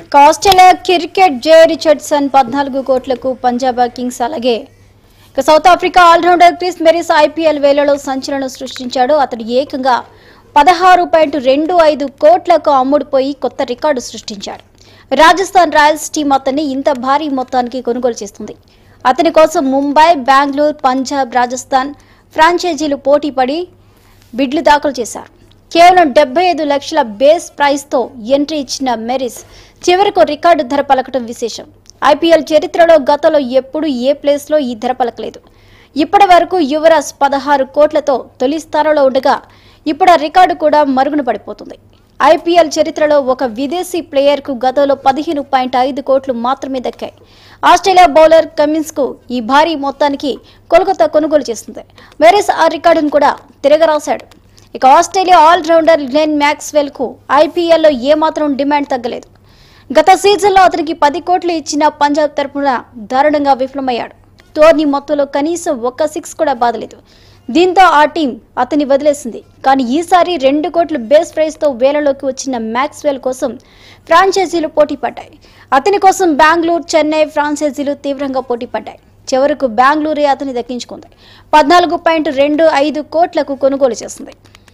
Australia cricket జే Richardson పద్నాలుగు కోట్లకు Punjab kings అలాగే ఇక South Africa allrounder Chris Morris IPL వేలలో సంచలనం సృష్టించాడు అతడు ఏకంగా పదహారు పాయింట్ రెండు ఐదు కోట్లకు అమ్ముడుపోయి కొత్త రికార్డు సృష్టించాడు రాజస్థాన్ రాయల్స్ టీం అతన్ని ఇంత భారీ మొత్తానికి కొనుగోలు చేస్తుంది అతని కోసం ముంబై బెంగళూరు పంజాబ్ రాజస్థాన్ ఫ్రాంచైజీలు పోటీపడి బిడ్లు దాఖలు చేశారు కేవలం డెబ్బై ఐదు లక్షల బేస్ ప్రైస్తో ఎంట్రీ ఇచ్చిన మెరిస్ చివరకు రికార్డు ధర పలకటం విశేషం ఐపీఎల్ చరిత్రలో గతంలో ఎప్పుడు ఏ ప్లేస్లో ఈ ధర పలకలేదు ఇప్పటి వరకు యువరాజ్ పదహారు కోట్లతో తొలి స్థానంలో ఉండగా ఇప్పుడు ఆ రికార్డు కూడా మరుగున పడిపోతుంది ఐపీఎల్ చరిత్రలో ఒక విదేశీ ప్లేయర్కు గతంలో పదిహేను పాయింట్ ఐదు కోట్లు మాత్రమే దక్కాయి ఆస్ట్రేలియా బౌలర్ కమిన్స్ కు ఈ భారీ మొత్తానికి కోల్కతా కొనుగోలు చేస్తుంది మెరిస్ ఆ రికార్డును కూడా తిరగరాశాడు ఇక ఆస్ట్రేలియా ఆల్రౌండర్ గ్లెన్ మ్యాక్స్వెల్ కు ఐపీఎల్లో ఏమాత్రం డిమాండ్ తగ్గలేదు గత సీజన్లో అతనికి పది కోట్లు ఇచ్చిన పంజాబ్ తరపున దారుణంగా విఫలమయ్యాడు టోర్నీ మొత్తంలో కనీసం ఒక్క సిక్స్ కూడా బాదలేదు దీంతో ఆ టీం అతన్ని వదిలేసింది కానీ ఈసారి రెండు కోట్ల బేస్ ప్రైస్తో వేలలోకి వచ్చిన మ్యాక్స్వెల్ కోసం ఫ్రాంచైజీలు పోటీ పడ్డాయి అతని కోసం బెంగళూరు చెన్నై ఫ్రాంచైజీలు తీవ్రంగా పోటీ పడ్డాయి చివరకు బెంగళూరే అతని దక్కించుకుంది పద్నాలుగు పాయింట్ రెండు ఐదు కోట్లకు కొనుగోలు చేసింది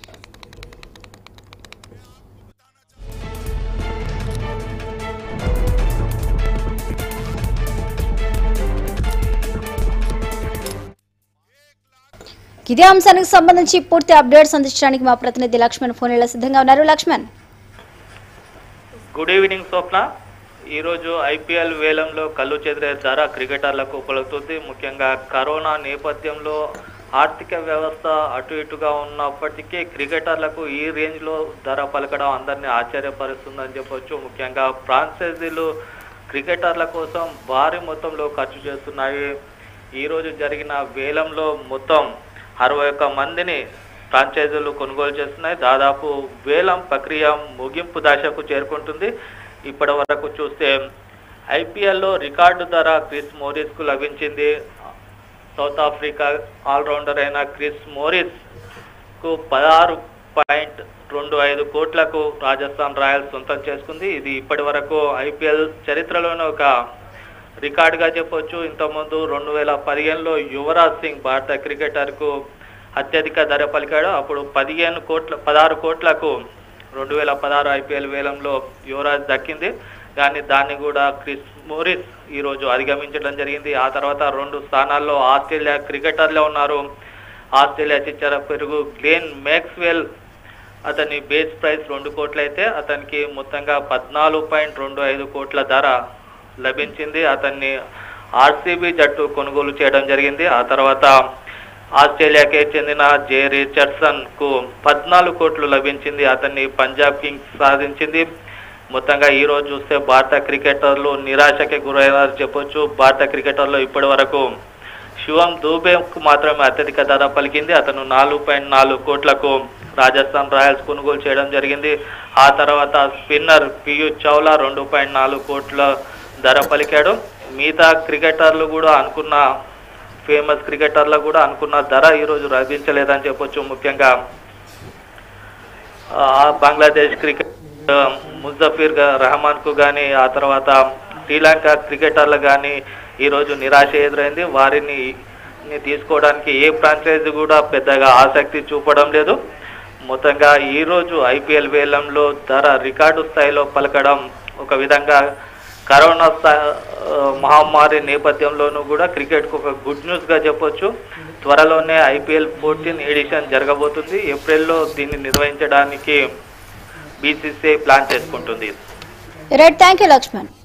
ఇదే అంశానికి సంబంధించి పూర్తి అప్డేట్స్ అందించడానికి మా ప్రతినిధి లక్ష్మణ్ ఫోన్ ఇలా సిద్ధంగా ఉన్నారు లక్ష్మణ్ గుడ్ ఈవినింగ్ స్వప్న ఈరోజు ఐపీఎల్ వేలంలో కళ్ళు చెదిరే ధర క్రికెటర్లకు పలుకుతుంది ముఖ్యంగా కరోనా నేపథ్యంలో ఆర్థిక వ్యవస్థ అటు ఇటుగా ఉన్నప్పటికీ క్రికెటర్లకు ఈ రేంజ్లో ధర పలకడం అందరినీ ఆశ్చర్యపరుస్తుందని చెప్పొచ్చు ముఖ్యంగా ఫ్రాంచైజీలు క్రికెటర్ల కోసం భారీ మొత్తంలో ఖర్చు చేస్తున్నాయి ఈరోజు జరిగిన వేలంలో మొత్తం అరవై ఒక్క మందిని ఫ్రాంచైజీలు కొనుగోలు చేస్తున్నాయి దాదాపు వేలం ప్రక్రియ ముగింపు దశకు చేరుకుంటుంది ఇప్పటి వరకు చూస్తే ఐపీఎల్లో రికార్డు ధర క్రిస్ మోరిస్కు లభించింది సౌత్ ఆఫ్రికా ఆల్రౌండర్ అయిన క్రిస్ మోరిస్ కు పదహారు పాయింట్ రెండు ఐదు కోట్లకు రాజస్థాన్ రాయల్స్ సొంతం చేసుకుంది ఇది ఇప్పటి వరకు ఐపీఎల్ చరిత్రలోనే ఒక రికార్డుగా చెప్పొచ్చు ఇంతకుముందు రెండు వేల పదిహేనులో యువరాజ్ సింగ్ భారత క్రికెటర్కు అత్యధిక ధర పలికాడు అప్పుడు పదిహేను కోట్ల పదహారు కోట్లకు రెండు వేల పదహారు ఐపీఎల్ వేలంలో యువరాజ్ దక్కింది కానీ దాన్ని కూడా క్రిస్ మోరిస్ ఈరోజు అధిగమించడం జరిగింది ఆ తర్వాత రెండు స్థానాల్లో ఆస్ట్రేలియా క్రికెటర్లే ఉన్నారు ఆస్ట్రేలియా చిచ్చర పెరుగు గ్లేన్ మ్యాక్స్వెల్ అతని బేస్ ప్రైస్ రెండు కోట్లయితే అతనికి మొత్తంగా పద్నాలుగు పాయింట్ రెండు ఐదు కోట్ల ధర లభించింది అతన్ని ఆర్సీబీ జట్టు కొనుగోలు చేయడం జరిగింది ఆ తర్వాత ఆస్ట్రేలియాకే చెందిన జే రిచర్డ్సన్ కు పద్నాలుగు కోట్లు లభించింది అతన్ని పంజాబ్ కింగ్స్ సాధించింది మొత్తంగా ఈ రోజు చూస్తే భారత క్రికెటర్లు నిరాశకి గురైనారు చెప్పొచ్చు భారత క్రికెటర్లు ఇప్పటి వరకు శివం దూబేకు మాత్రమే అత్యధిక ధర పలికింది అతను నాలుగు పాయింట్ నాలుగు కోట్లకు రాజస్థాన్ రాయల్స్ కొనుగోలు చేయడం జరిగింది ఆ తర్వాత స్పిన్నర్ పీయూష్ చౌలా రెండు పాయింట్ నాలుగు కోట్ల ధర పలికాడు మిగతా క్రికెటర్లు కూడా అనుకున్న ఫేమస్ క్రికెటర్లు కూడా అనుకున్న ధర ఈరోజు లభించలేదని చెప్పొచ్చు ముఖ్యంగా ఆ, బంగ్లాదేశ్ క్రికెట్ ఆ, ముజఫిర్ గా- రహమాన్ కు కానీ ఆ తర్వాత శ్రీలంక క్రికెటర్లు కానీ ఈరోజు నిరాశ ఎదురైంది వారిని ని తీసుకోవడానికి ఏ ఫ్రాంచైజీ కూడా పెద్దగా ఆసక్తి చూపడం లేదు మొత్తంగా ఈరోజు ఐపీఎల్ వేలంలో ధర రికార్డు స్థాయిలో పలకడం ఒక విధంగా కరోనా స్థా- ఆ, మహమ్మారి నేపథ్యంలోనూ కూడా క్రికెట్కు ఒక గుడ్ న్యూస్గా చెప్పొచ్చు త్వరలోనే ఐపీఎల్ ఫోర్టీన్ ఎడిషన్ జరగబోతుంది ఏప్రిల్లో దీన్ని నిర్వహించడానికి బీసీసీఐ ప్లాన్ చేసుకుంటుంది రైట్ థ్యాంక్ యూ లక్ష్మణ్